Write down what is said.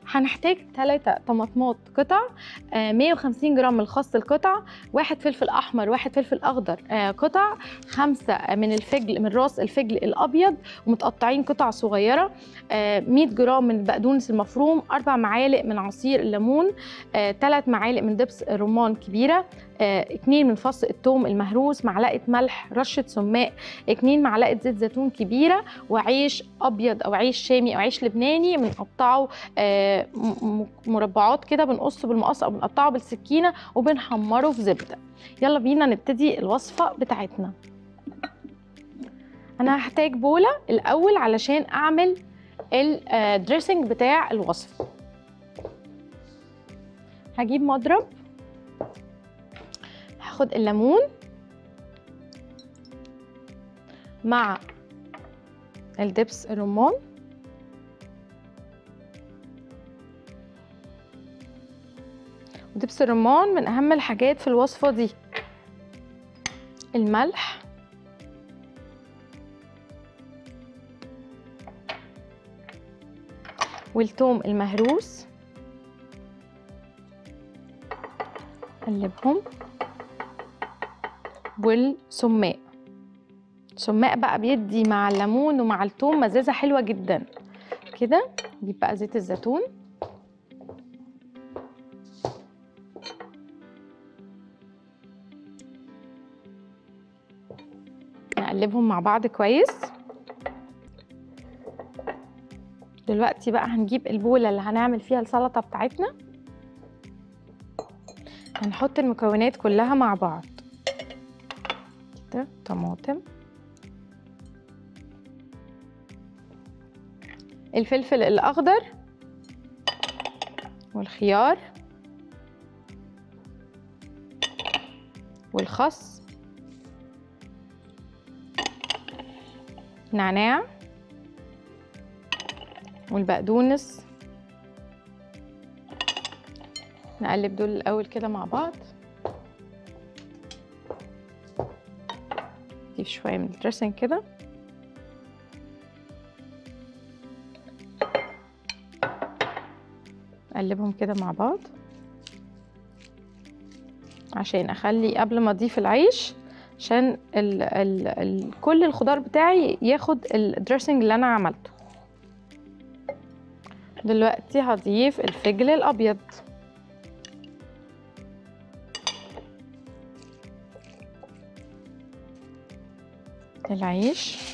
هنحتاج 3 طماطمات قطع آه، 150 جرام من الخس القطع واحد فلفل احمر واحد فلفل اخضر آه، قطع خمسة من الفجل من راس الفجل الابيض ومتقطعين قطع صغيره آه، 100 جرام من البقدونس المفروم اربع معالق من عصير الليمون ثلاث معالق من دبس الرمان كبيره آه، اتنين من فص الثوم المهروس معلقه ملح رشه سماق اتنين معلقه زيت زيتون كبيره وعيش ابيض او عيش شامي او عيش لبناني بنقطعه آه، م- م- مربعات كده بنقصه بالمقص او بنقطعه بالسكينه وبنحمره في زبده يلا بينا نبتدي الوصفه بتاعتنا انا هحتاج بوله الاول علشان اعمل الدريسنج بتاع الوصفه هجيب مضرب هاخد الليمون مع الدبس الرمان ودبس الرمان من اهم الحاجات في الوصفه دي الملح والثوم المهروس قلبهم والسماق السماق بقى بيدي مع الليمون ومع الثوم مزازه حلوه جدا كده نجيب بقى زيت الزيتون نقلبهم مع بعض كويس دلوقتي بقى هنجيب البولة اللي هنعمل فيها السلطة بتاعتنا هنحط المكونات كلها مع بعض كده طماطم الفلفل الأخضر والخيار والخس نعناع والبقدونس نقلب دول الأول كده مع بعض نضيف شوية من الدريسنج كده نقلبهم كده مع بعض عشان اخلي قبل ما اضيف العيش عشان ال ال ال كل الخضار بتاعي ياخد الدريسنج اللي انا عملته دلوقتي هضيف الفجل الابيض العيش